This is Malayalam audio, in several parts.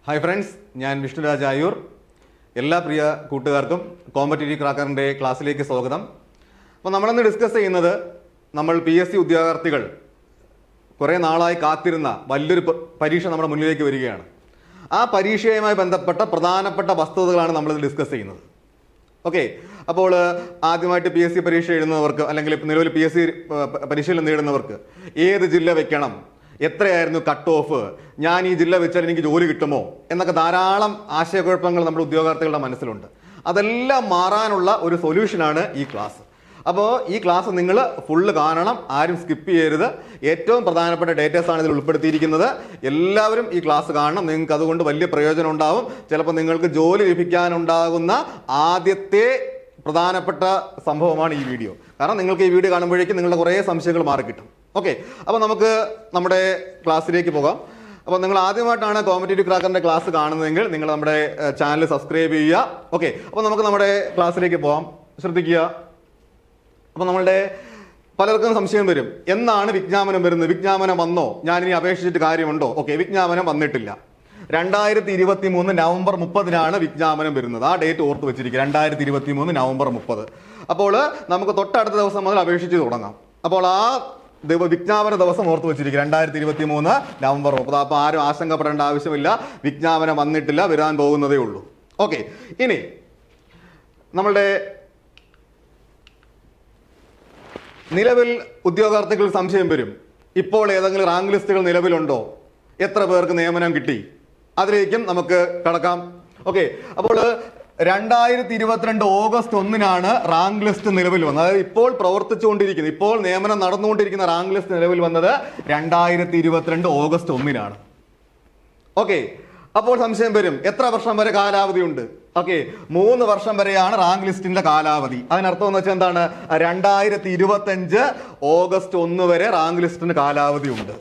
ഹായ് ഫ്രണ്ട്സ് ഞാൻ വിഷ്ണുരാജ് ആയൂർ എല്ലാ പ്രിയ കൂട്ടുകാർക്കും കോമ്പറ്റേറ്റീവ് ക്രാക്കറിൻ്റെ ക്ലാസ്സിലേക്ക് സ്വാഗതം അപ്പോൾ നമ്മളിന്ന് ഡിസ്കസ് ചെയ്യുന്നത് നമ്മൾ പി എസ് സി ഉദ്യോഗാർത്ഥികൾ കുറേ നാളായി കാത്തിരുന്ന വലിയൊരു പ- പരീക്ഷ നമ്മുടെ മുന്നിലേക്ക് വരികയാണ് ആ പരീക്ഷയുമായി ബന്ധപ്പെട്ട പ്രധാനപ്പെട്ട വസ്തുതകളാണ് നമ്മളിത് ഡിസ്കസ് ചെയ്യുന്നത് ഓക്കെ അപ്പോൾ ആദ്യമായിട്ട് പി എസ് സി പരീക്ഷ എഴുതുന്നവർക്ക് അല്ലെങ്കിൽ ഇപ്പം നിലവിൽ പി എസ് സി പരിശീലനം നേടുന്നവർക്ക് ഏത് ജില്ല വെക്കണം എത്രയായിരുന്നു കട്ട് ഓഫ് ഞാൻ ഈ ജില്ല വെച്ചാൽ എനിക്ക് ജോലി കിട്ടുമോ എന്നൊക്കെ ധാരാളം ആശയക്കുഴപ്പങ്ങൾ നമ്മുടെ ഉദ്യോഗാർത്ഥികളുടെ മനസ്സിലുണ്ട് അതെല്ലാം മാറാനുള്ള ഒരു സൊല്യൂഷനാണ് ഈ ക്ലാസ് അപ്പോൾ ഈ ക്ലാസ് നിങ്ങൾ ഫുള്ള് കാണണം ആരും സ്കിപ്പ് ചെയ്യരുത് ഏറ്റവും പ്രധാനപ്പെട്ട ഡേറ്റാസ് ആണ് ഇതിൽ ഉൾപ്പെടുത്തിയിരിക്കുന്നത് എല്ലാവരും ഈ ക്ലാസ് കാണണം നിങ്ങൾക്ക് അതുകൊണ്ട് വലിയ പ്രയോജനം ഉണ്ടാവും ചിലപ്പോൾ നിങ്ങൾക്ക് ജോലി ലഭിക്കാനുണ്ടാകുന്ന ആദ്യത്തെ പ്രധാനപ്പെട്ട സംഭവമാണ് ഈ വീഡിയോ കാരണം നിങ്ങൾക്ക് ഈ വീഡിയോ കാണുമ്പോഴേക്കും നിങ്ങളുടെ കുറേ സംശയങ്ങൾ മാറിക്കിട്ടും ഓക്കെ അപ്പോൾ നമുക്ക് നമ്മുടെ ക്ലാസ്സിലേക്ക് പോകാം അപ്പോൾ നിങ്ങൾ ആദ്യമായിട്ടാണ് കോമ്പറ്റേറ്റീവ് ക്രാക്കറിന്റെ ക്ലാസ് കാണുന്നതെങ്കിൽ നിങ്ങൾ നമ്മുടെ ചാനൽ സബ്സ്ക്രൈബ് ചെയ്യുക ഓക്കെ അപ്പോൾ നമുക്ക് നമ്മുടെ ക്ലാസ്സിലേക്ക് പോകാം ശ്രദ്ധിക്കുക അപ്പൊ നമ്മളുടെ പലർക്കും സംശയം വരും എന്നാണ് വിജ്ഞാപനം വരുന്നത് വിജ്ഞാപനം വന്നോ ഞാൻ ഇനി അപേക്ഷിച്ചിട്ട് കാര്യമുണ്ടോ ഓക്കെ വിജ്ഞാപനം വന്നിട്ടില്ല രണ്ടായിരത്തി ഇരുപത്തി മൂന്ന് നവംബർ മുപ്പതിനാണ് വിജ്ഞാപനം വരുന്നത് ആ ഡേറ്റ് ഓർത്ത് വെച്ചിരിക്കുക രണ്ടായിരത്തി ഇരുപത്തി മൂന്ന് നവംബർ മുപ്പത് അപ്പോൾ നമുക്ക് തൊട്ടടുത്ത ദിവസം മുതൽ അപേക്ഷിച്ച് തുടങ്ങാം അപ്പോൾ ആ ദിവ- വിജ്ഞാപന ദിവസം ഓർത്ത് വെച്ചിരിക്കുക രണ്ടായിരത്തി ഇരുപത്തി മൂന്ന് നവംബർ മുപ്പത് അപ്പോൾ ആരും ആശങ്കപ്പെടേണ്ട ആവശ്യമില്ല വിജ്ഞാപനം വന്നിട്ടില്ല വരാൻ പോകുന്നതേ ഉള്ളൂ ഓക്കെ ഇനി നമ്മളുടെ നിലവിൽ ഉദ്യോഗാർത്ഥികൾ സംശയം വരും ഇപ്പോൾ ഏതെങ്കിലും റാങ്ക് ലിസ്റ്റുകൾ നിലവിലുണ്ടോ എത്ര പേർക്ക് നിയമനം കിട്ടി അതിലേക്കും നമുക്ക് കടക്കാം ഓക്കെ അപ്പോൾ രണ്ടായിരത്തി ഇരുപത്തിരണ്ട് ഓഗസ്റ്റ് ഒന്നിനാണ് റാങ്ക് ലിസ്റ്റ് നിലവിൽ വന്നത് അതായത് ഇപ്പോൾ പ്രവർത്തിച്ചുകൊണ്ടിരിക്കുന്നത് ഇപ്പോൾ നിയമനം നടന്നുകൊണ്ടിരിക്കുന്ന റാങ്ക് ലിസ്റ്റ് നിലവിൽ വന്നത് രണ്ടായിരത്തി ഇരുപത്തിരണ്ട് ഓഗസ്റ്റ് ഒന്നിനാണ് ഓക്കെ അപ്പോൾ സംശയം വരും എത്ര വർഷം വരെ കാലാവധി ഉണ്ട് ഓക്കെ മൂന്ന് വർഷം വരെയാണ് റാങ്ക് ലിസ്റ്റിന്റെ കാലാവധി അതിനർത്ഥം എന്ന് വെച്ചാൽ എന്താണ് രണ്ടായിരത്തി ഇരുപത്തി അഞ്ച് ഓഗസ്റ്റ് ഒന്ന് വരെ റാങ്ക് ലിസ്റ്റിന് കാലാവധി ഉണ്ട്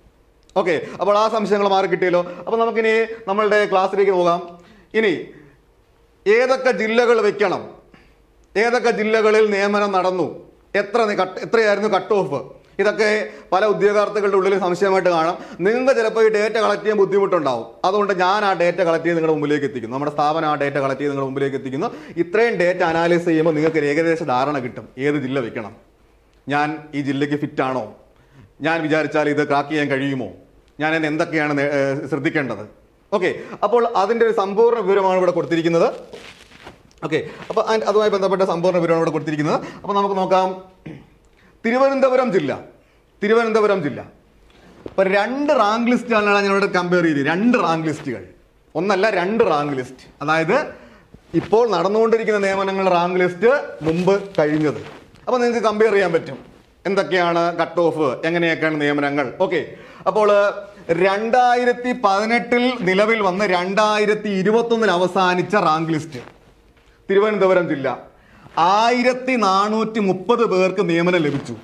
ഓക്കെ അപ്പോൾ ആ സംശയങ്ങൾ മാറി കിട്ടിയല്ലോ അപ്പോൾ നമുക്കിനി നമ്മളുടെ ക്ലാസ്സിലേക്ക് പോകാം ഇനി ഏതൊക്കെ ജില്ലകൾ വെക്കണം ഏതൊക്കെ ജില്ലകളിൽ നിയമനം നടന്നു എത്ര നി- കട്ട് എത്രയായിരുന്നു കട്ട് ഓഫ് ഇതൊക്കെ പല ഉദ്യോഗാർത്ഥികളുടെ ഉള്ളിൽ സംശയമായിട്ട് കാണാം നിങ്ങൾക്ക് ചിലപ്പോൾ ഈ ഡേറ്റ കളക്ട് ചെയ്യാൻ ബുദ്ധിമുട്ടുണ്ടാവും അതുകൊണ്ട് ഞാൻ ആ ഡേറ്റ കളക്ട് ചെയ്ത് നിങ്ങളുടെ മുമ്പിലേക്ക് എത്തിക്കുന്നു നമ്മുടെ സ്ഥാപനം ആ ഡേറ്റ കളക്ട് ചെയ്ത് നിങ്ങളുടെ മുമ്പിലേക്ക് എത്തിക്കുന്നു ഇത്രയും ഡേറ്റ അനാലിസ് ചെയ്യുമ്പോൾ നിങ്ങൾക്ക് ഒരു ഏകദേശ ധാരണ കിട്ടും ഏത് ജില്ല വെക്കണം ഞാൻ ഈ ജില്ലയ്ക്ക് ഫിറ്റ് ആണോ ഞാൻ വിചാരിച്ചാൽ ഇത് ക്രാക്ക് ചെയ്യാൻ കഴിയുമോ ഞാൻ അതിന് എന്തൊക്കെയാണ് നേ- ഏഹ് ശ്രദ്ധിക്കേണ്ടത് ഓക്കെ അപ്പോൾ അതിൻ്റെ ഒരു സമ്പൂർണ്ണ വിവരമാണ് ഇവിടെ കൊടുത്തിരിക്കുന്നത് ഓക്കെ അപ്പോൾ അതിന് അതുമായി ബന്ധപ്പെട്ട സമ്പൂർണ്ണ വിവരമാണ് ഇവിടെ കൊടുത്തിരിക്കുന്നത് അപ്പോൾ നമുക്ക് നോക്കാം തിരുവനന്തപുരം ജില്ല തിരുവനന്തപുരം ജില്ല അപ്പോൾ രണ്ട് റാങ്ക് ലിസ്റ്റാണ് ഞാൻ ഇവിടെ കമ്പയർ ചെയ്തത് രണ്ട് റാങ്ക് ലിസ്റ്റുകൾ ഒന്നല്ല രണ്ട് റാങ്ക് ലിസ്റ്റ് അതായത് ഇപ്പോൾ നടന്നുകൊണ്ടിരിക്കുന്ന നിയമനങ്ങളുടെ റാങ്ക് ലിസ്റ്റ് മുമ്പ് കഴിഞ്ഞത് അപ്പോൾ നിങ്ങൾക്ക് കമ്പയർ ചെയ്യാൻ പറ്റും എന്തൊക്കെയാണ് കട്ട് ഓഫ് എങ്ങനെയൊക്കെയാണ് നിയമനങ്ങൾ ഓക്കെ അപ്പോൾ രണ്ടായിരത്തി പതിനെട്ടിൽ നിലവിൽ വന്ന് രണ്ടായിരത്തി ഇരുപത്തൊന്നിൽ അവസാനിച്ച റാങ്ക് ലിസ്റ്റ് തിരുവനന്തപുരം ജില്ല ആയിരത്തി നാനൂറ്റി മുപ്പത് പേർക്ക് നിയമനം ലഭിച്ചു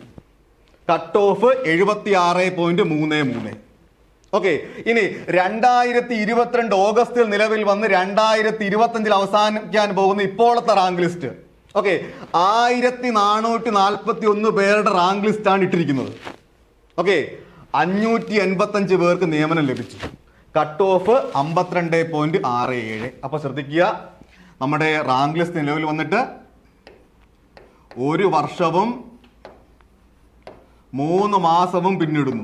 കട്ട് ഓഫ് എഴുപത്തി ആറ് പോയിന്റ് മൂന്ന് മൂന്ന് ഓക്കെ ഇനി രണ്ടായിരത്തി ഇരുപത്തിരണ്ട് ഓഗസ്റ്റിൽ നിലവിൽ വന്ന് രണ്ടായിരത്തി ഇരുപത്തഞ്ചിൽ അവസാനിക്കാൻ പോകുന്ന ഇപ്പോഴത്തെ റാങ്ക് ലിസ്റ്റ് ഓക്കെ ആയിരത്തി നാനൂറ്റി നാൽപ്പത്തി ഒന്ന് പേരുടെ റാങ്ക് ലിസ്റ്റാണ് ഇട്ടിരിക്കുന്നത് ഓക്കെ അഞ്ഞൂറ്റി എൺപത്തഞ്ച് പേർക്ക് നിയമനം ലഭിച്ചു കട്ട് ഓഫ് അമ്പത്തിരണ്ട് പോയിന്റ് ആറ് ഏഴ് അപ്പൊ ശ്രദ്ധിക്കുക നമ്മുടെ റാങ്ക് ലിസ്റ്റ് നിലവിൽ വന്നിട്ട് ഒരു വർഷവും മൂന്ന് മാസവും പിന്നിടുന്നു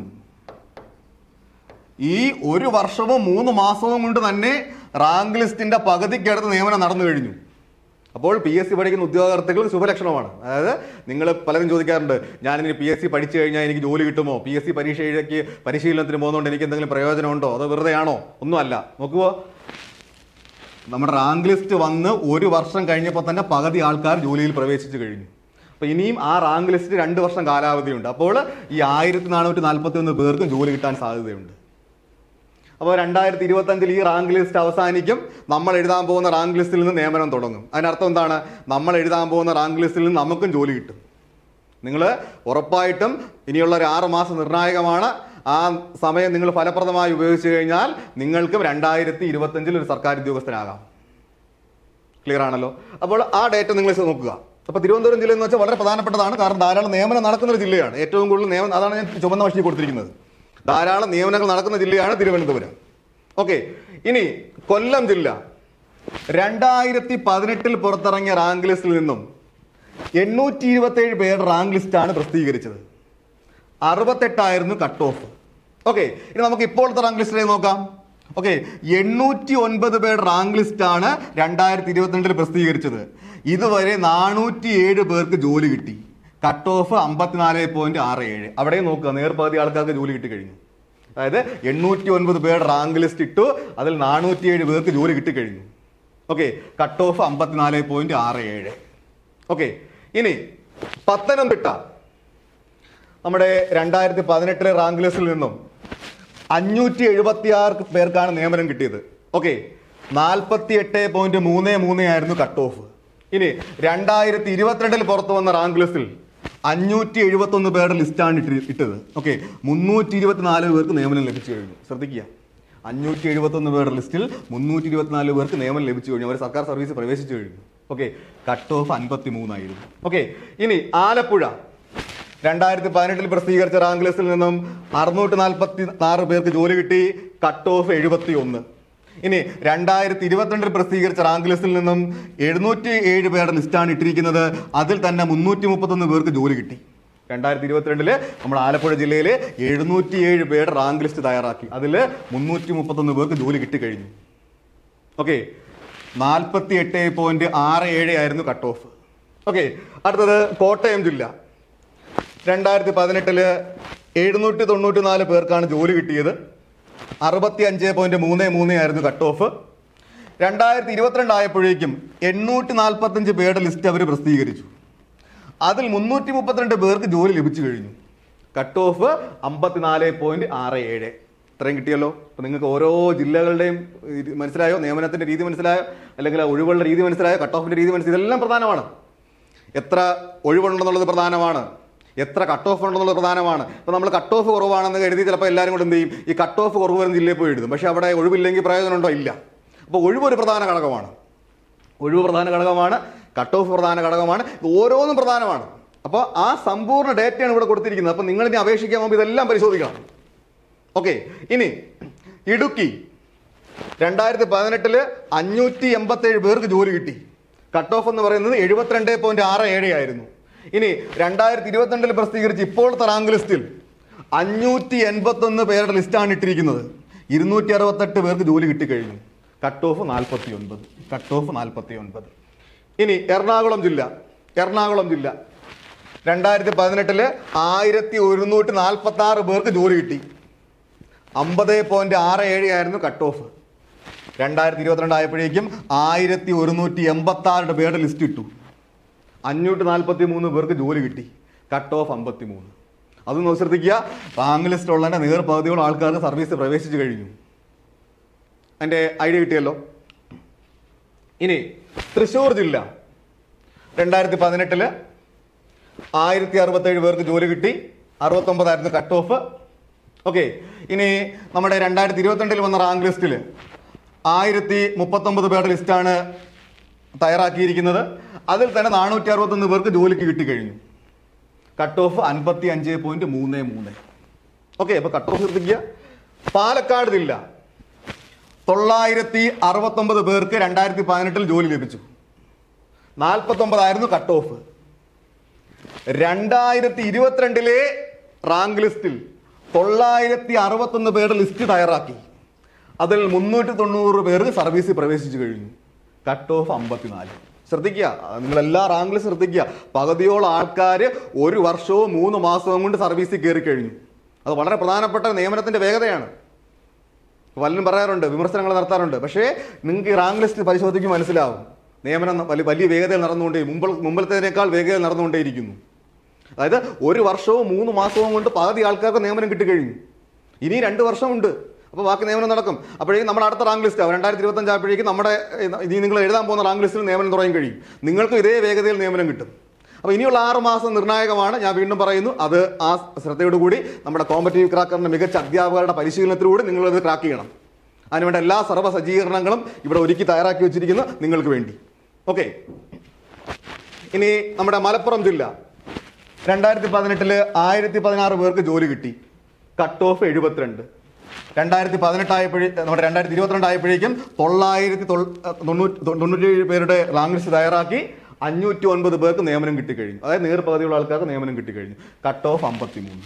ഈ ഒരു വർഷവും മൂന്ന് മാസവും കൊണ്ട് തന്നെ റാങ്ക് ലിസ്റ്റിന്റെ പകുതിക്കടുത്ത് നിയമനം നടന്നു കഴിഞ്ഞു അപ്പോൾ പി എസ് സി പഠിക്കുന്ന ഉദ്യോഗാർത്ഥികൾ ശുഭലക്ഷണമാണ് അതായത് നിങ്ങൾ പലരും ചോദിക്കാറുണ്ട് ഞാനിനി പി എസ് സി പഠിച്ചു കഴിഞ്ഞാൽ എനിക്ക് ജോലി കിട്ടുമോ പി എസ് സി പരീക്ഷയ്ക്ക് പരിശീലനത്തിന് പോകുന്നതുകൊണ്ട് എനിക്ക് എന്തെങ്കിലും പ്രയോജനമുണ്ടോ അതോ വെറുതെ ആണോ ഒന്നുമല്ല നോക്കുവോ നമ്മുടെ റാങ്ക് ലിസ്റ്റ് വന്ന് ഒരു വർഷം കഴിഞ്ഞപ്പോൾ തന്നെ പകുതി ആൾക്കാർ ജോലിയിൽ പ്രവേശിച്ചു കഴിഞ്ഞു അപ്പൊ ഇനിയും ആ റാങ്ക് ലിസ്റ്റ് രണ്ട് വർഷം കാലാവധിയുണ്ട് അപ്പോൾ ഈ ആയിരത്തി നാനൂറ്റി നാൽപ്പത്തി ഒന്ന് പേർക്കും ജോലി കിട്ടാൻ സാധ്യതയുണ്ട് അപ്പോൾ രണ്ടായിരത്തി ഇരുപത്തി അഞ്ചിൽ ഈ റാങ്ക് ലിസ്റ്റ് അവസാനിക്കും നമ്മൾ എഴുതാൻ പോകുന്ന റാങ്ക് ലിസ്റ്റിൽ നിന്ന് നിയമനം തുടങ്ങും അതിനർത്ഥം എന്താണ് നമ്മൾ എഴുതാൻ പോകുന്ന റാങ്ക് ലിസ്റ്റിൽ നിന്ന് നമുക്കും ജോലി കിട്ടും നിങ്ങൾ ഉറപ്പായിട്ടും ഇനിയുള്ള ഒരു ആറ് മാസം നിർണായകമാണ് ആ സമയം നിങ്ങൾ ഫലപ്രദമായി ഉപയോഗിച്ചു കഴിഞ്ഞാൽ നിങ്ങൾക്കും രണ്ടായിരത്തി ഇരുപത്തഞ്ചിൽ ഒരു സർക്കാർ ഉദ്യോഗസ്ഥനാകാം ക്ലിയർ ആണല്ലോ അപ്പോൾ ആ ഡേറ്റ നിങ്ങൾ നോക്കുക അപ്പോൾ തിരുവനന്തപുരം ജില്ല എന്ന് വെച്ചാൽ വളരെ പ്രധാനപ്പെട്ടതാണ് കാരണം ധാരാളം നിയമനം നടക്കുന്ന ഒരു ജില്ലയാണ് ഏറ്റവും കൂടുതൽ നിയമനം അതാണ് ഞാൻ ചുവന്ന മഷി കൊടുത്തിരിക്കുന്നത് ധാരാളം നിയമനങ്ങൾ നടക്കുന്ന ജില്ലയാണ് തിരുവനന്തപുരം ഓക്കെ ഇനി കൊല്ലം ജില്ല രണ്ടായിരത്തി പതിനെട്ടിൽ പുറത്തിറങ്ങിയ റാങ്ക് ലിസ്റ്റിൽ നിന്നും എണ്ണൂറ്റി ഇരുപത്തി ഏഴ് പേരുടെ റാങ്ക് ലിസ്റ്റാണ് പ്രസിദ്ധീകരിച്ചത് അറുപത്തെട്ടായിരുന്നു കട്ട് ഓഫ് ഓക്കെ ഇനി നമുക്ക് ഇപ്പോഴത്തെ റാങ്ക് ലിസ്റ്റിലേക്ക് നോക്കാം ഓക്കെ എണ്ണൂറ്റി ഒൻപത് പേരുടെ റാങ്ക് ലിസ്റ്റാണ് രണ്ടായിരത്തി ഇരുപത്തിരണ്ടിൽ പ്രസിദ്ധീകരിച്ചത് ഇതുവരെ നാനൂറ്റി ഏഴ് പേർക്ക് ജോലി കിട്ടി കട്ട് ഓഫ് അമ്പത്തിനാല് പോയിന്റ് ആറ് ഏഴ് അവിടെ നോക്കുക നേർപകുതി ആൾക്കാർക്ക് ജോലി കിട്ടി കഴിഞ്ഞു അതായത് എണ്ണൂറ്റി ഒൻപത് പേരുടെ റാങ്ക് ലിസ്റ്റ് ഇട്ടു അതിൽ നാനൂറ്റി ഏഴ് പേർക്ക് ജോലി കിട്ടിക്കഴിഞ്ഞു ഓക്കെ കട്ട് ഓഫ് അമ്പത്തിനാല് പോയിന്റ് ആറ് ഏഴ് ഓക്കെ ഇനി പത്തനംതിട്ട നമ്മുടെ രണ്ടായിരത്തി പതിനെട്ടിലെ റാങ്ക് ലിസ്റ്റിൽ നിന്നും അഞ്ഞൂറ്റി എഴുപത്തി ആറ് പേർക്കാണ് നിയമനം കിട്ടിയത് ഓക്കെ നാൽപ്പത്തി എട്ട് പോയിന്റ് മൂന്ന് മൂന്ന് ആയിരുന്നു കട്ട് ഓഫ് ഇനി രണ്ടായിരത്തി ഇരുപത്തിരണ്ടിൽ പുറത്തു വന്ന റാങ്ക് ലിസ്റ്റിൽ അഞ്ഞൂറ്റി എഴുപത്തി ഒന്ന് പേരുടെ ലിസ്റ്റാണ് ഇട്ടി ഇട്ടത് ഓക്കെ മുന്നൂറ്റി ഇരുപത്തിനാല് പേർക്ക് നിയമനം ലഭിച്ചു കഴിഞ്ഞു ശ്രദ്ധിക്കുക അഞ്ഞൂറ്റി എഴുപത്തി ഒന്ന് പേരുടെ ലിസ്റ്റിൽ മുന്നൂറ്റി ഇരുപത്തിനാല് പേർക്ക് നിയമനം ലഭിച്ചു കഴിഞ്ഞു അവർ സർക്കാർ സർവീസ് പ്രവേശിച്ചു കഴിഞ്ഞു ഓക്കെ കട്ട് ഓഫ് അൻപത്തി മൂന്നായിരുന്നു ഓക്കെ ഇനി ആലപ്പുഴ രണ്ടായിരത്തി പതിനെട്ടിൽ പ്രസിദ്ധീകരിച്ച റാങ്ക് ലിസ്റ്റിൽ നിന്നും അറുന്നൂറ്റി നാൽപ്പത്തി ആറ് പേർക്ക് ജോലി കിട്ടി കട്ട് ഓഫ് എഴുപത്തി ഒന്ന് ഇനി രണ്ടായിരത്തി ഇരുപത്തിരണ്ടിൽ പ്രസിദ്ധീകരിച്ച റാങ്ക് ലിസ്റ്റിൽ നിന്നും എഴുന്നൂറ്റി ഏഴ് പേരുടെ ലിസ്റ്റാണ് ഇട്ടിരിക്കുന്നത് അതിൽ തന്നെ മുന്നൂറ്റി മുപ്പത്തൊന്ന് പേർക്ക് ജോലി കിട്ടി രണ്ടായിരത്തി ഇരുപത്തിരണ്ടില് നമ്മുടെ ആലപ്പുഴ ജില്ലയിലെ എഴുന്നൂറ്റി ഏഴ് പേരുടെ റാങ്ക് ലിസ്റ്റ് തയ്യാറാക്കി അതിൽ മുന്നൂറ്റി മുപ്പത്തൊന്ന് പേർക്ക് ജോലി കിട്ടിക്കഴിഞ്ഞു ഓക്കെ നാൽപ്പത്തി എട്ട് പോയിന്റ് ആറ് ഏഴ് ആയിരുന്നു കട്ട് ഓഫ് ഓക്കെ അടുത്തത് കോട്ടയം ജില്ല രണ്ടായിരത്തി പതിനെട്ടില് എഴുന്നൂറ്റി തൊണ്ണൂറ്റി നാല് പേർക്കാണ് ജോലി കിട്ടിയത് അറുപത്തി അഞ്ച് പോയിന്റ് മൂന്ന് മൂന്ന് ആയിരുന്നു കട്ട് ഓഫ് രണ്ടായിരത്തി ഇരുപത്തിരണ്ട് ആയപ്പോഴേക്കും എണ്ണൂറ്റി നാൽപ്പത്തഞ്ച് പേരുടെ ലിസ്റ്റ് അവർ പ്രസിദ്ധീകരിച്ചു അതിൽ മുന്നൂറ്റി മുപ്പത്തിരണ്ട് പേർക്ക് ജോലി ലഭിച്ചു കഴിഞ്ഞു കട്ട് ഓഫ് അമ്പത്തിനാല് പോയിന്റ് ആറ് ഏഴ് ഇത്രയും കിട്ടിയല്ലോ അപ്പൊ നിങ്ങൾക്ക് ഓരോ ജില്ലകളുടെയും ഇത് മനസ്സിലായോ നിയമനത്തിന്റെ രീതി മനസ്സിലായോ അല്ലെങ്കിൽ ആ ഒഴിവുകളുടെ രീതി മനസ്സിലായോ കട്ട് ഓഫിന്റെ രീതി മനസ്സിലായോ ഇതെല്ലാം പ്രധാനമാണ് എത്ര ഒഴിവുണ്ടെന്നുള്ളത് പ്രധാനമാണ് എത്ര കട്ട് ഓഫ് ഉണ്ടെന്നുള്ളത് പ്രധാനമാണ് ഇപ്പൊ നമ്മൾ കട്ട് ഓഫ് കുറവാണെന്ന് കരുതി ചിലപ്പോൾ എല്ലാവരും കൂടെ എന്ത് ചെയ്യും ഈ കട്ട് ഓഫ് കുറവ് വരുന്ന ജില്ലയിൽ പോയി എഴുതും പക്ഷെ അവിടെ ഒഴിവില്ലെങ്കിൽ പ്രയോജനമുണ്ടോ ഇല്ല അപ്പോൾ ഒഴിവ് ഒരു പ്രധാന ഘടകമാണ് ഒഴിവ് പ്രധാന ഘടകമാണ് കട്ട് ഓഫ് പ്രധാന ഘടകമാണ് ഇത് ഓരോന്നും പ്രധാനമാണ് അപ്പോൾ ആ സമ്പൂർണ്ണ ഡേറ്റയാണ് ഇവിടെ കൊടുത്തിരിക്കുന്നത് അപ്പോൾ നിങ്ങൾ ഇനി അപേക്ഷിക്കാൻ പോകുമ്പോൾ ഇതെല്ലാം പരിശോധിക്കണം ഓക്കെ ഇനി ഇടുക്കി രണ്ടായിരത്തി പതിനെട്ടില് അഞ്ഞൂറ്റി എൺപത്തേഴ് പേർക്ക് ജോലി കിട്ടി കട്ട് ഓഫ് എന്ന് പറയുന്നത് എഴുപത്തിരണ്ട് പോയിന്റ് ആറ് ഏഴ് ആയിരുന്നു ഇനി രണ്ടായിരത്തി ഇരുപത്തിരണ്ടിൽ പ്രസിദ്ധീകരിച്ച് ഇപ്പോഴത്തെ റാങ്ക് ലിസ്റ്റിൽ അഞ്ഞൂറ്റി എൺപത്തൊന്ന് പേരുടെ ലിസ്റ്റാണ് ഇട്ടിരിക്കുന്നത് ഇരുന്നൂറ്റി അറുപത്തെട്ട് പേർക്ക് ജോലി കിട്ടിക്കഴിഞ്ഞു കട്ട് ഓഫ് നാൽപ്പത്തി ഒൻപത് കട്ട് ഓഫ് നാൽപ്പത്തി ഒൻപത് ഇനി എറണാകുളം ജില്ല എറണാകുളം ജില്ല രണ്ടായിരത്തി പതിനെട്ടില് ആയിരത്തി ഒരുന്നൂറ്റി നാൽപ്പത്തി ആറ് പേർക്ക് ജോലി കിട്ടി അമ്പത് പോയിന്റ് ആറ് ഏഴ് ആയിരുന്നു കട്ട് ഓഫ് രണ്ടായിരത്തി ഇരുപത്തിരണ്ട് ആയപ്പോഴേക്കും ആയിരത്തി ഒരുന്നൂറ്റി എൺപത്തി ആറുടെ പേരുടെ ലിസ്റ്റ് ഇട്ടു അഞ്ഞൂറ്റി നാൽപ്പത്തി മൂന്ന് പേർക്ക് ജോലി കിട്ടി കട്ട് ഓഫ് അമ്പത്തി മൂന്ന് അത് നോക്കി ശ്രദ്ധിക്കുക റാങ്ക് ലിസ്റ്റ് ഉള്ളതിന്റെ നേർ പകുതിയോളം ആൾക്കാർക്ക് സർവീസ് പ്രവേശിച്ചു കഴിഞ്ഞു അതിന്റെ ഐഡിയ കിട്ടിയല്ലോ ഇനി തൃശ്ശൂർ ജില്ല രണ്ടായിരത്തി പതിനെട്ടില് ആയിരത്തി അറുപത്തേഴ് പേർക്ക് ജോലി കിട്ടി അറുപത്തൊമ്പതായിരുന്നു കട്ട് ഓഫ് ഓക്കെ ഇനി നമ്മുടെ രണ്ടായിരത്തി ഇരുപത്തിരണ്ടിൽ വന്ന റാങ്ക് ലിസ്റ്റിൽ ആയിരത്തി മുപ്പത്തൊമ്പത് പേരുടെ ലിസ്റ്റാണ് തയ്യാറാക്കിയിരിക്കുന്നത് അതിൽ തന്നെ നാനൂറ്റി അറുപത്തൊന്ന് പേർക്ക് ജോലിക്ക് കിട്ടിക്കഴിഞ്ഞു കട്ട് ഓഫ് അൻപത്തി അഞ്ച് പോയിന്റ് മൂന്ന് മൂന്ന് ഓക്കെ അപ്പൊ കട്ട് ഓഫ് ശ്രദ്ധിക്കുക പാലക്കാട് ജില്ല തൊള്ളായിരത്തി അറുപത്തൊമ്പത് പേർക്ക് രണ്ടായിരത്തി പതിനെട്ടിൽ ജോലി ലഭിച്ചു നാൽപ്പത്തൊമ്പതായിരുന്നു കട്ട് ഓഫ് രണ്ടായിരത്തി ഇരുപത്തിരണ്ടിലെ റാങ്ക് ലിസ്റ്റിൽ തൊള്ളായിരത്തി അറുപത്തൊന്ന് പേരുടെ ലിസ്റ്റ് തയ്യാറാക്കി അതിൽ മുന്നൂറ്റി തൊണ്ണൂറ് പേർക്ക് സർവീസിൽ പ്രവേശിച്ചു കഴിഞ്ഞു കട്ട് ഓഫ് അമ്പത്തിനാല് ശ്രദ്ധിക്കുക നിങ്ങൾ എല്ലാ റാങ്ക് ലിസ്റ്റ് ശ്രദ്ധിക്കുക പകുതിയോളം ആൾക്കാർ ഒരു വർഷവും മൂന്ന് മാസവും കൊണ്ട് സർവീസിൽ കയറി കഴിഞ്ഞു അത് വളരെ പ്രധാനപ്പെട്ട നിയമനത്തിന്റെ വേഗതയാണ് പലരും പറയാറുണ്ട് വിമർശനങ്ങൾ നടത്താറുണ്ട് പക്ഷേ നിങ്ങൾക്ക് ഈ റാങ്ക് ലിസ്റ്റ് പരിശോധിക്കും മനസ്സിലാവും നിയമനം വലിയ വലിയ വേഗതയിൽ നടന്നുകൊണ്ടേ മുമ്പ് മുമ്പിലത്തേനേക്കാൾ വേഗതയിൽ നടന്നുകൊണ്ടേയിരിക്കുന്നു അതായത് ഒരു വർഷവും മൂന്ന് മാസവും കൊണ്ട് പകുതി ആൾക്കാർക്ക് നിയമനം കിട്ടിക്കഴിഞ്ഞു ഇനി രണ്ട് വർഷമുണ്ട് അപ്പോൾ ബാക്കി നിയമനം നടക്കും അപ്പോഴേക്കും നമ്മുടെ അടുത്ത റാങ്ക് ലിസ്റ്റ് രണ്ടായിരത്തി ഇരുപത്തഞ്ച് ആയപ്പോഴേക്കും നമ്മുടെ ഏഹ്, ഇനി നിങ്ങൾ എഴുതാൻ പോകുന്ന റാങ്ക് ലിസ്റ്റിൽ നിയമനം തുടങ്ങി കഴിയും നിങ്ങൾക്ക് ഇതേ വേഗതയിൽ നിയമനം കിട്ടും അപ്പോൾ ഇനിയുള്ള ആറ് മാസം നിർണായകമാണ് ഞാൻ വീണ്ടും പറയുന്നു അത് ആ ശ്രദ്ധയോടുകൂടി നമ്മുടെ കോമ്പറ്റീവ് ക്രാക്കറിന്റെ മികച്ച അധ്യാപകരുടെ പരിശീലനത്തിലൂടെ നിങ്ങളത് ക്രാക്ക് ചെയ്യണം അതിനുവേണ്ട എല്ലാ സർവ്വ സജ്ജീകരണങ്ങളും ഇവിടെ ഒരുക്കി തയ്യാറാക്കി വെച്ചിരിക്കുന്നു നിങ്ങൾക്ക് വേണ്ടി ഓക്കെ ഇനി നമ്മുടെ മലപ്പുറം ജില്ല രണ്ടായിരത്തി പതിനെട്ടില് ആയിരത്തി പതിനാറ് പേർക്ക് ജോലി കിട്ടി കട്ട് ഓഫ് എഴുപത്തിരണ്ട് രണ്ടായിരത്തി പതിനെട്ടായപ്പോഴേ നമ്മുടെ രണ്ടായിരത്തി ഇരുപത്തിരണ്ട് ആയപ്പോഴേക്കും തൊള്ളായിരത്തി തൊൾ- തൊണ്ണൂറ്റി തൊണ്ണൂറ്റേഴ് പേരുടെ റാങ്ക് ലിസ്റ്റ് തയ്യാറാക്കി അഞ്ഞൂറ്റി ഒൻപത് പേർക്ക് നിയമനം കിട്ടിക്കഴിഞ്ഞു അതായത് നേർപകുതിയുള്ള ആൾക്കാർക്ക് നിയമനം കിട്ടിക്കഴിഞ്ഞു കട്ട് ഓഫ് അമ്പത്തി മൂന്ന്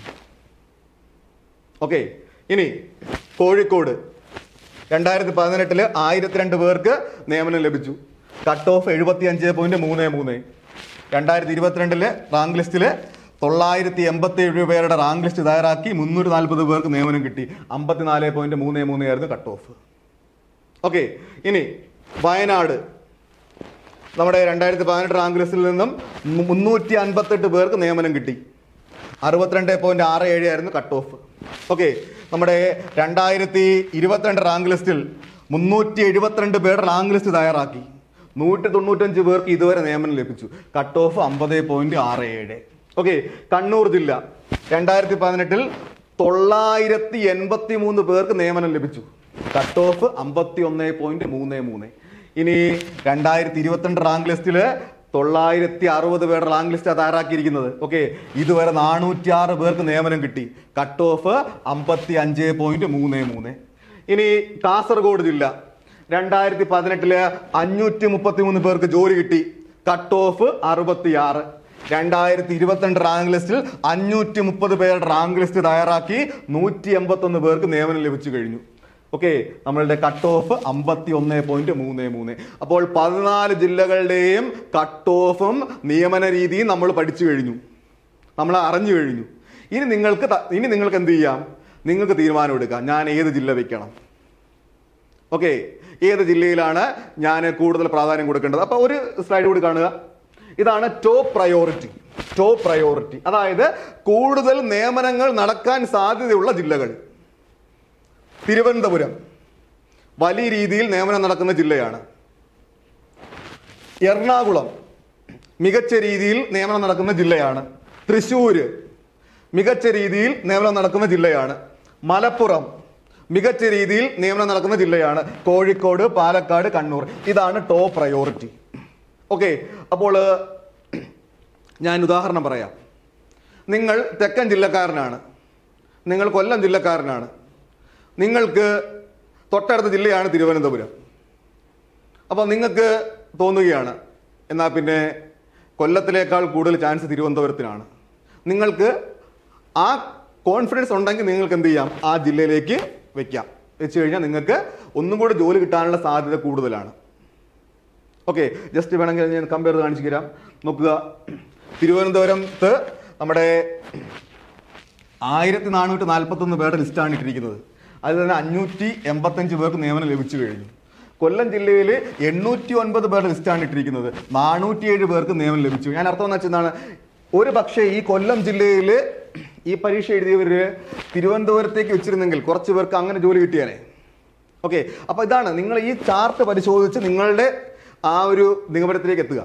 ഓക്കെ ഇനി കോഴിക്കോട് രണ്ടായിരത്തി പതിനെട്ടില് ആയിരത്തി രണ്ട് പേർക്ക് നിയമനം ലഭിച്ചു കട്ട് ഓഫ് എഴുപത്തി അഞ്ച് പോയിന്റ് മൂന്ന് മൂന്ന് രണ്ടായിരത്തി ഇരുപത്തിരണ്ടില് റാങ്ക് ലിസ്റ്റില് തൊള്ളായിരത്തി എൺപത്തി ഏഴ് പേരുടെ റാങ്ക് ലിസ്റ്റ് തയ്യാറാക്കി മുന്നൂറ്റി നാൽപ്പത് പേർക്ക് നിയമനം കിട്ടി അമ്പത്തിനാല് പോയിന്റ് മൂന്ന് മൂന്ന് ആയിരുന്നു കട്ട് ഓഫ് ഓക്കെ ഇനി വയനാട് നമ്മുടെ രണ്ടായിരത്തി പതിനെട്ട് റാങ്ക് ലിസ്റ്റിൽ നിന്നും മു- മുന്നൂറ്റി അൻപത്തെട്ട് പേർക്ക് നിയമനം കിട്ടി അറുപത്തിരണ്ട് പോയിന്റ് ആറ് ഏഴ് ആയിരുന്നു കട്ട് ഓഫ് ഓക്കെ നമ്മുടെ രണ്ടായിരത്തി ഇരുപത്തിരണ്ട് റാങ്ക് ലിസ്റ്റിൽ മുന്നൂറ്റി എഴുപത്തിരണ്ട് പേരുടെ റാങ്ക് ലിസ്റ്റ് തയ്യാറാക്കി നൂറ്റി തൊണ്ണൂറ്റഞ്ച് പേർക്ക് ഇതുവരെ നിയമനം ലഭിച്ചു കട്ട് ഓഫ് അമ്പത് പോയിന്റ് ആറ് ഏഴ് ഓക്കെ കണ്ണൂർ ജില്ല രണ്ടായിരത്തി പതിനെട്ടിൽ തൊള്ളായിരത്തി എൺപത്തി മൂന്ന് പേർക്ക് നിയമനം ലഭിച്ചു കട്ട് ഓഫ് അമ്പത്തി ഒന്ന് പോയിന്റ് മൂന്ന് മൂന്ന് ഇനി രണ്ടായിരത്തി ഇരുപത്തിരണ്ട് റാങ്ക് ലിസ്റ്റില് തൊള്ളായിരത്തി അറുപത് പേരുടെ റാങ്ക് ലിസ്റ്റ് തയ്യാറാക്കിയിരിക്കുന്നത് ഓക്കെ ഇതുവരെ നാനൂറ്റി ആറ് പേർക്ക് നിയമനം കിട്ടി കട്ട് ഓഫ് അമ്പത്തി അഞ്ച് പോയിന്റ് മൂന്ന് മൂന്ന് ഇനി കാസർഗോഡ് ജില്ല രണ്ടായിരത്തി പതിനെട്ടില് അഞ്ഞൂറ്റി മുപ്പത്തി മൂന്ന് പേർക്ക് ജോലി കിട്ടി കട്ട് ഓഫ് അറുപത്തിയാറ് രണ്ടായിരത്തി ഇരുപത്തിരണ്ട് റാങ്ക് ലിസ്റ്റിൽ അഞ്ഞൂറ്റി മുപ്പത് പേരുടെ റാങ്ക് ലിസ്റ്റ് തയ്യാറാക്കി നൂറ്റി എൺപത്തി ഒന്ന് പേർക്ക് നിയമനം ലഭിച്ചു കഴിഞ്ഞു ഓക്കെ നമ്മളുടെ കട്ട് ഓഫ് അമ്പത്തി ഒന്ന് പോയിന്റ് മൂന്ന് മൂന്ന് അപ്പോൾ പതിനാല് ജില്ലകളുടെയും കട്ട് ഓഫും നിയമന രീതിയും നമ്മൾ പഠിച്ചു കഴിഞ്ഞു നമ്മൾ അറിഞ്ഞു കഴിഞ്ഞു ഇനി നിങ്ങൾക്ക് ത- ഇനി നിങ്ങൾക്ക് എന്ത് ചെയ്യാം നിങ്ങൾക്ക് തീരുമാനം എടുക്കാം ഞാൻ ഏത് ജില്ല വെക്കണം ഓക്കെ ഏത് ജില്ലയിലാണ് ഞാൻ കൂടുതൽ പ്രാധാന്യം കൊടുക്കേണ്ടത് അപ്പൊ ഒരു സ്ലൈഡ് കൂടി കാണുക ഇതാണ് ടോപ്പ് പ്രയോറിറ്റി ടോപ്പ് പ്രയോറിറ്റി അതായത് കൂടുതൽ നിയമനങ്ങൾ നടക്കാൻ സാധ്യതയുള്ള ജില്ലകൾ തിരുവനന്തപുരം വലിയ രീതിയിൽ നിയമനം നടക്കുന്ന ജില്ലയാണ് എറണാകുളം മികച്ച രീതിയിൽ നിയമനം നടക്കുന്ന ജില്ലയാണ് തൃശ്ശൂര് മികച്ച രീതിയിൽ നിയമനം നടക്കുന്ന ജില്ലയാണ് മലപ്പുറം മികച്ച രീതിയിൽ നിയമനം നടക്കുന്ന ജില്ലയാണ് കോഴിക്കോട് പാലക്കാട് കണ്ണൂർ ഇതാണ് ടോപ്പ് പ്രയോറിറ്റി ഓക്കെ അപ്പോൾ ഞാൻ ഉദാഹരണം പറയാം നിങ്ങൾ തെക്കൻ ജില്ലക്കാരനാണ് നിങ്ങൾ കൊല്ലം ജില്ലക്കാരനാണ് നിങ്ങൾക്ക് തൊട്ടടുത്ത ജില്ലയാണ് തിരുവനന്തപുരം അപ്പോൾ നിങ്ങൾക്ക് തോന്നുകയാണ് എന്നാൽ പിന്നെ കൊല്ലത്തിലേക്കാൾ കൂടുതൽ ചാൻസ് തിരുവനന്തപുരത്തിനാണ് നിങ്ങൾക്ക് ആ കോൺഫിഡൻസ് ഉണ്ടെങ്കിൽ നിങ്ങൾക്ക് എന്ത് ചെയ്യാം ആ ജില്ലയിലേക്ക് വെക്കാം വെച്ച് കഴിഞ്ഞാൽ നിങ്ങൾക്ക് ഒന്നും കൂടെ ജോലി കിട്ടാനുള്ള സാധ്യത കൂടുതലാണ് ഓക്കെ ജസ്റ്റ് വേണമെങ്കിൽ ഞാൻ കമ്പയർ ചെയ്ത് കാണിച്ചു തരാം നോക്കുക തിരുവനന്തപുരത്ത് നമ്മുടെ ആയിരത്തി നാനൂറ്റി നാൽപ്പത്തി ഒന്ന് പേരുടെ ലിസ്റ്റാണ് ഇട്ടിരിക്കുന്നത് അതിൽ തന്നെ അഞ്ഞൂറ്റി എൺപത്തഞ്ച് പേർക്ക് നിയമനം ലഭിച്ചു കഴിഞ്ഞു കൊല്ലം ജില്ലയിൽ എണ്ണൂറ്റി ഒൻപത് പേരുടെ ലിസ്റ്റാണ് ഇട്ടിരിക്കുന്നത് നാനൂറ്റിയേഴ് പേർക്ക് നിയമനം ലഭിച്ചു ഞാൻ അർത്ഥം എന്ന് വെച്ചെന്താണ് ഒരു പക്ഷേ ഈ കൊല്ലം ജില്ലയിൽ ഈ പരീക്ഷ എഴുതിയവര് തിരുവനന്തപുരത്തേക്ക് വെച്ചിരുന്നെങ്കിൽ കുറച്ച് പേർക്ക് അങ്ങനെ ജോലി കിട്ടിയാലേ ഓക്കെ അപ്പൊ ഇതാണ് നിങ്ങൾ ഈ ചാർട്ട് പരിശോധിച്ച് നിങ്ങളുടെ ആ ഒരു നിഗമനത്തിലേക്ക് എത്തുക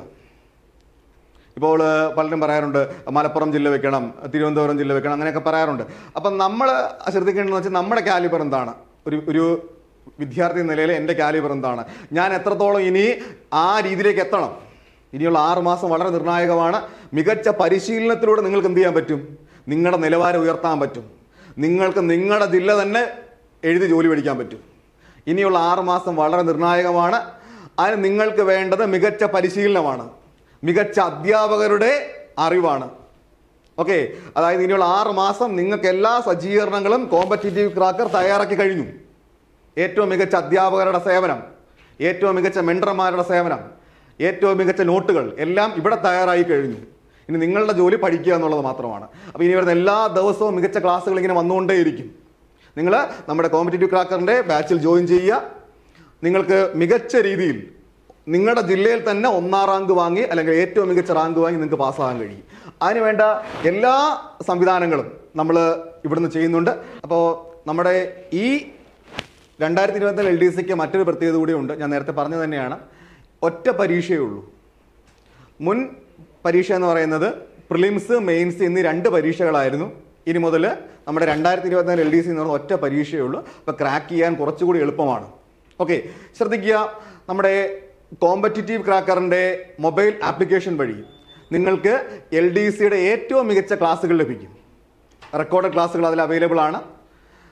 ഇപ്പോൾ ഏഹ്, പലരും പറയാറുണ്ട് മലപ്പുറം ജില്ല വെക്കണം തിരുവനന്തപുരം ജില്ല വെക്കണം അങ്ങനെയൊക്കെ പറയാറുണ്ട് അപ്പം നമ്മൾ ശ്രദ്ധിക്കേണ്ടതെന്ന് വെച്ചാൽ നമ്മുടെ കാലിബർ എന്താണ് ഒരു ഒരു വിദ്യാർത്ഥി എന്ന നിലയിൽ എൻ്റെ കാലിബർ എന്താണ് ഞാൻ എത്രത്തോളം ഇനി ആ രീതിയിലേക്ക് എത്തണം ഇനിയുള്ള ആറ് മാസം വളരെ നിർണായകമാണ് മികച്ച പരിശീലനത്തിലൂടെ നിങ്ങൾക്ക് എന്ത് ചെയ്യാൻ പറ്റും നിങ്ങളുടെ നിലവാരം ഉയർത്താൻ പറ്റും നിങ്ങൾക്ക് നിങ്ങളുടെ ജില്ല തന്നെ എഴുതി ജോലി പഠിക്കാൻ പറ്റും ഇനിയുള്ള ആറ് മാസം വളരെ നിർണായകമാണ് അതിന് നിങ്ങൾക്ക് വേണ്ടത് മികച്ച പരിശീലനമാണ് മികച്ച അധ്യാപകരുടെ അറിവാണ് ഓക്കെ അതായത് ഇനിയുള്ള ആറ് മാസം നിങ്ങൾക്ക് എല്ലാ സജ്ജീകരണങ്ങളും കോമ്പറ്റേറ്റീവ് ക്രാക്കർ തയ്യാറാക്കി കഴിഞ്ഞു ഏറ്റവും മികച്ച അധ്യാപകരുടെ സേവനം ഏറ്റവും മികച്ച മെൻഡർമാരുടെ സേവനം ഏറ്റവും മികച്ച നോട്ടുകൾ എല്ലാം ഇവിടെ തയ്യാറായി കഴിഞ്ഞു ഇനി നിങ്ങളുടെ ജോലി പഠിക്കുക എന്നുള്ളത് മാത്രമാണ് അപ്പോൾ ഇനി വരുന്ന എല്ലാ ദിവസവും മികച്ച ക്ലാസ്സുകൾ ഇങ്ങനെ വന്നുകൊണ്ടേയിരിക്കും നിങ്ങൾ നമ്മുടെ കോമ്പറ്റേറ്റീവ് ക്രാക്കറിൻ്റെ ബാച്ചിൽ ജോയിൻ ചെയ്യുക നിങ്ങൾക്ക് മികച്ച രീതിയിൽ നിങ്ങളുടെ ജില്ലയിൽ തന്നെ ഒന്നാം റാങ്ക് വാങ്ങി അല്ലെങ്കിൽ ഏറ്റവും മികച്ച റാങ്ക് വാങ്ങി നിങ്ങൾക്ക് പാസ്സാകാൻ കഴിയും അതിന് വേണ്ട എല്ലാ സംവിധാനങ്ങളും നമ്മൾ ഇവിടുന്ന് ചെയ്യുന്നുണ്ട് അപ്പോൾ നമ്മുടെ ഈ രണ്ടായിരത്തി ഇരുപത്തിനാല് എൽ ഡി സിക്ക് മറ്റൊരു പ്രത്യേകത കൂടിയുണ്ട് ഞാൻ നേരത്തെ പറഞ്ഞു തന്നെയാണ് ഒറ്റ പരീക്ഷയേ ഉള്ളൂ മുൻ പരീക്ഷ എന്ന് പറയുന്നത് പ്രിലിംസ് മെയിൻസ് എന്നീ രണ്ട് പരീക്ഷകളായിരുന്നു ഇനി മുതൽ നമ്മുടെ രണ്ടായിരത്തി ഇരുപത്തിനാല് എൽ ഡി സി എന്ന് പറയുന്ന ഒറ്റ പരീക്ഷയേ ഉള്ളൂ അപ്പോൾ ക്രാക്ക് ചെയ്യാൻ കുറച്ചുകൂടി എളുപ്പമാണ് ഓക്കെ ശ്രദ്ധിക്കുക നമ്മുടെ കോമ്പറ്റിറ്റീവ് ക്രാക്കറിൻ്റെ മൊബൈൽ ആപ്ലിക്കേഷൻ വഴി നിങ്ങൾക്ക് എൽ ഡി സിയുടെ ഏറ്റവും മികച്ച ക്ലാസ്സുകൾ ലഭിക്കും റെക്കോർഡ് ക്ലാസ്സുകൾ അതിൽ അവൈലബിൾ ആണ്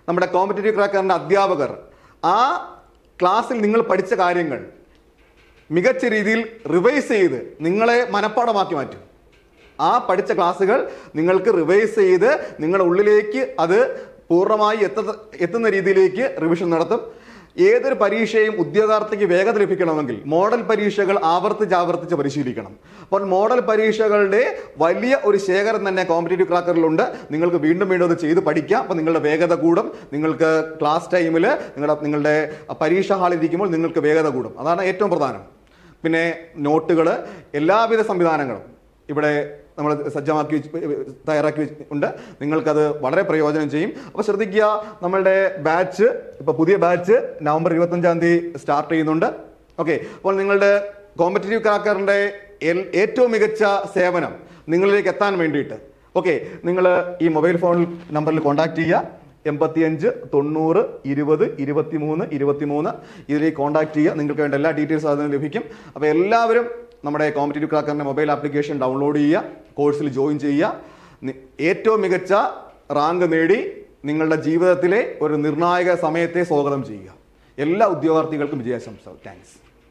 നമ്മുടെ കോമ്പറ്റേറ്റീവ് ക്രാക്കറിൻ്റെ അധ്യാപകർ ആ ക്ലാസ്സിൽ നിങ്ങൾ പഠിച്ച കാര്യങ്ങൾ മികച്ച രീതിയിൽ റിവൈസ് ചെയ്ത് നിങ്ങളെ മനഃപ്പാടമാക്കി മാറ്റും ആ പഠിച്ച ക്ലാസ്സുകൾ നിങ്ങൾക്ക് റിവൈസ് ചെയ്ത് നിങ്ങളുടെ ഉള്ളിലേക്ക് അത് പൂർണ്ണമായി എത്ത എത്തുന്ന രീതിയിലേക്ക് റിവിഷൻ നടത്തും ഏതൊരു പരീക്ഷയും ഉദ്യോഗാർത്ഥിക്ക് വേഗത ലഭിക്കണമെങ്കിൽ മോഡൽ പരീക്ഷകൾ ആവർത്തിച്ച് ആവർത്തിച്ച് പരിശീലിക്കണം അപ്പോൾ മോഡൽ പരീക്ഷകളുടെ വലിയ ഒരു ശേഖരം തന്നെ കോമ്പറ്റേറ്റീവ് ക്രാക്കറിലുണ്ട് നിങ്ങൾക്ക് വീണ്ടും വീണ്ടും അത് ചെയ്ത് പഠിക്കാം അപ്പോൾ നിങ്ങളുടെ വേഗത കൂടും നിങ്ങൾക്ക് ക്ലാസ് ടൈമിൽ നിങ്ങളുടെ നിങ്ങളുടെ പരീക്ഷ ഹാളിൽ ഇരിക്കുമ്പോൾ നിങ്ങൾക്ക് വേഗത കൂടും അതാണ് ഏറ്റവും പ്രധാനം പിന്നെ നോട്ടുകൾ എല്ലാവിധ സംവിധാനങ്ങളും ഇവിടെ നമ്മൾ സജ്ജമാക്കി വെച്ച് തയ്യാറാക്കി വെച്ച് ഉണ്ട് നിങ്ങൾക്കത് വളരെ പ്രയോജനം ചെയ്യും അപ്പോൾ ശ്രദ്ധിക്കുക നമ്മളുടെ ബാച്ച് ഇപ്പോൾ പുതിയ ബാച്ച് നവംബർ ഇരുപത്തഞ്ചാം തീയതി സ്റ്റാർട്ട് ചെയ്യുന്നുണ്ട് ഓക്കെ അപ്പോൾ നിങ്ങളുടെ കോമ്പറ്റേറ്റീവ് ക്രാക്കറിൻ്റെ എൽ- ഏറ്റവും മികച്ച സേവനം നിങ്ങളിലേക്ക് എത്താൻ വേണ്ടിയിട്ട് ഓക്കെ നിങ്ങൾ ഈ മൊബൈൽ ഫോൺ നമ്പറിൽ കോൺടാക്ട് ചെയ്യുക എൺപത്തിയഞ്ച് തൊണ്ണൂറ് ഇരുപത് ഇരുപത്തിമൂന്ന് ഇരുപത്തിമൂന്ന് ഇതിലേക്ക് കോൺടാക്ട് ചെയ്യുക നിങ്ങൾക്ക് വേണ്ട എല്ലാ ഡീറ്റെയിൽസും അതിന് ലഭിക്കും അപ്പോൾ എല്ലാവരും നമ്മുടെ കോമ്പറ്റേറ്റീവ് ക്രാക്കറിൻ്റെ മൊബൈൽ ആപ്ലിക്കേഷൻ ഡൗൺലോഡ് ചെയ്യുക കോഴ്സിൽ ജോയിൻ ചെയ്യുക നി- ഏറ്റവും മികച്ച റാങ്ക് നേടി നിങ്ങളുടെ ജീവിതത്തിലെ ഒരു നിർണായക സമയത്തെ സ്വാഗതം ചെയ്യുക എല്ലാ ഉദ്യോഗാർത്ഥികൾക്കും വിജയാശംസകൾ താങ്ക്സ്